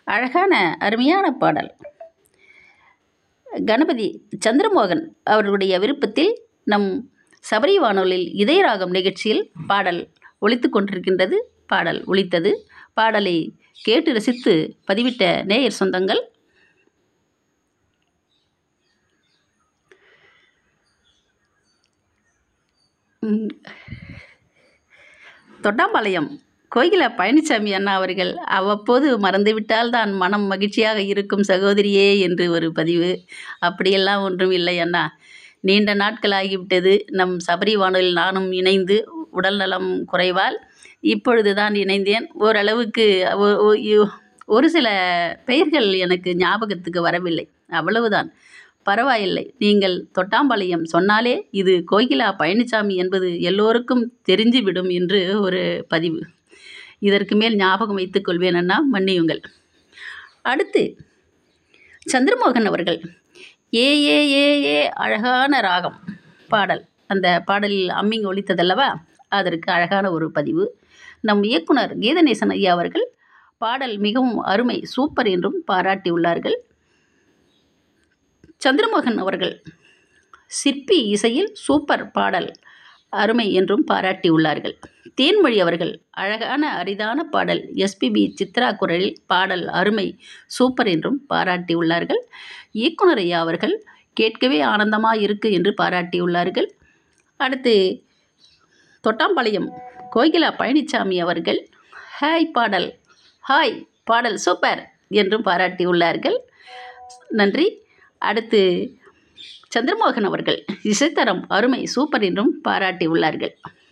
அழகான அருமையான பாடல் கணபதி சந்திரமோகன் அவர்களுடைய விருப்பத்தில் நம் சபரி வானொலியில் இதயராகம் நிகழ்ச்சியில் பாடல் ஒலித்து கொண்டிருக்கின்றது பாடல் ஒலித்தது பாடலை கேட்டு ரசித்து பதிவிட்ட நேயர் சொந்தங்கள் ம், தொட்டாம்பாளையம் கோகிலா பழனிசாமி அண்ணா அவர்கள் அவ்வப்போது மறந்துவிட்டால் தான் மனம் மகிழ்ச்சியாக இருக்கும் சகோதரியே என்று ஒரு பதிவு அப்படியெல்லாம் ஒன்றும் இல்லை அண்ணா நீண்ட நாட்கள் ஆகிவிட்டது நம் சபரி வானொலியில் நானும் இணைந்து உடல்நலம் குறைவால் இப்பொழுது தான் இணைந்தேன் ஓரளவுக்கு ஒ- ஒ- யு- ஒரு சில பெயர்கள் எனக்கு ஞாபகத்துக்கு வரவில்லை அவ்வளவுதான் பரவாயில்லை நீங்கள் தொட்டாம்பாளையம் சொன்னாலே இது கோகிலா பழனிசாமி என்பது எல்லோருக்கும் தெரிஞ்சுவிடும் என்று ஒரு பதிவு இதற்கு மேல் ஞாபகம் வைத்துக் கொள்வேன் அண்ணா மன்னியுங்கள் அடுத்து சந்திரமோகன் அவர்கள் ஏ ஏ ஏ ஏ அழகான ராகம் பாடல் அந்த பாடலில் அம்மிங் ஒலித்ததல்லவா அதற்கு அழகான ஒரு பதிவு நம் இயக்குனர் கீதநேசன் ஐயா அவர்கள் பாடல் மிகவும் அருமை சூப்பர் என்றும் பாராட்டியுள்ளார்கள் சந்திரமோகன் அவர்கள் சிற்பி இசையில் சூப்பர் பாடல் அருமை என்றும் பாராட்டியுள்ளார்கள் தேன்மொழி அவர்கள் அழகான அரிதான பாடல் எஸ்பிபி சித்ரா குரலில் பாடல் அருமை சூப்பர் என்றும் பாராட்டியுள்ளார்கள் இயக்குனர் ஐயா அவர்கள் கேட்கவே ஆனந்தமாக இருக்கு என்று பாராட்டியுள்ளார்கள் அடுத்து தொட்டாம்பாளையம் கோகிலா பழனிசாமி அவர்கள் ஹாய் பாடல் ஹாய் பாடல் சூப்பர் என்றும் பாராட்டியுள்ளார்கள் நன்றி அடுத்து சந்திரமோகன் அவர்கள் இசைத்தரம் அருமை சூப்பர் என்றும் பாராட்டியுள்ளார்கள்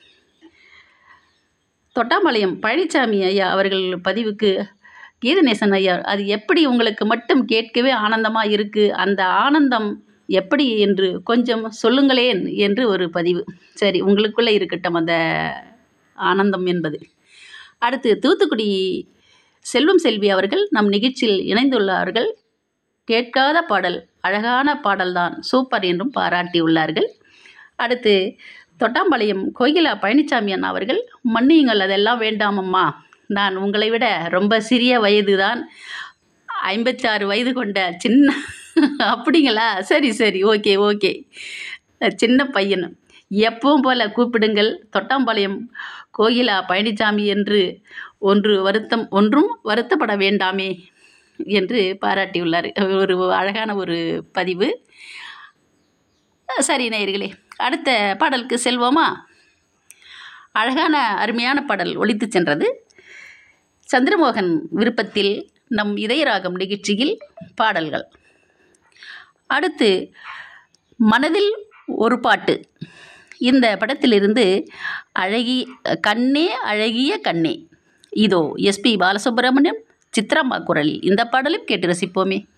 தொட்டாம்பாளையம் பழனிசாமி ஐயா அவர்கள் பதிவுக்கு கீதநேசன் ஐயா அது எப்படி உங்களுக்கு மட்டும் கேட்கவே ஆனந்தமாக இருக்குது அந்த ஆனந்தம் எப்படி என்று கொஞ்சம் சொல்லுங்களேன் என்று ஒரு பதிவு சரி உங்களுக்குள்ளே இருக்கட்டும் அந்த ஆனந்தம் என்பது அடுத்து தூத்துக்குடி செல்வம் செல்வி அவர்கள் நம் நிகழ்ச்சியில் இணைந்துள்ளார்கள் கேட்காத பாடல் அழகான பாடல்தான் சூப்பர் என்றும் பாராட்டியுள்ளார்கள் அடுத்து தொட்டாம்பாளையம் கோகிலா பழனிசாமி அண்ணா அவர்கள் மன்னியுங்கள் அதெல்லாம் வேண்டாமம்மா நான் உங்களை விட ரொம்ப சிறிய வயது தான் ஐம்பத்தாறு வயது கொண்ட சின்ன அப்படிங்களா சரி சரி ஓகே ஓகே சின்ன பையன் எப்பவும் போல கூப்பிடுங்கள் தொட்டாம்பாளையம் கோகிலா பழனிசாமி என்று ஒன்று வருத்தம் ஒன்றும் வருத்தப்பட வேண்டாமே என்று பாராட்டியுள்ளார் ஒரு அழகான ஒரு பதிவு சரி நேயர்களே அடுத்த பாடலுக்கு செல்வோமா அழகான அருமையான பாடல் ஒலித்து சென்றது சந்திரமோகன் விருப்பத்தில் நம் இதயராகம் நிகழ்ச்சியில் பாடல்கள் அடுத்து மனதில் ஒரு பாட்டு இந்த படத்திலிருந்து அழகி கண்ணே அழகிய கண்ணே இதோ எஸ்பி பாலசுப்ரமணியம் சித்ராம்மா குரலில் இந்த பாடலும் கேட்டு ரசிப்போமே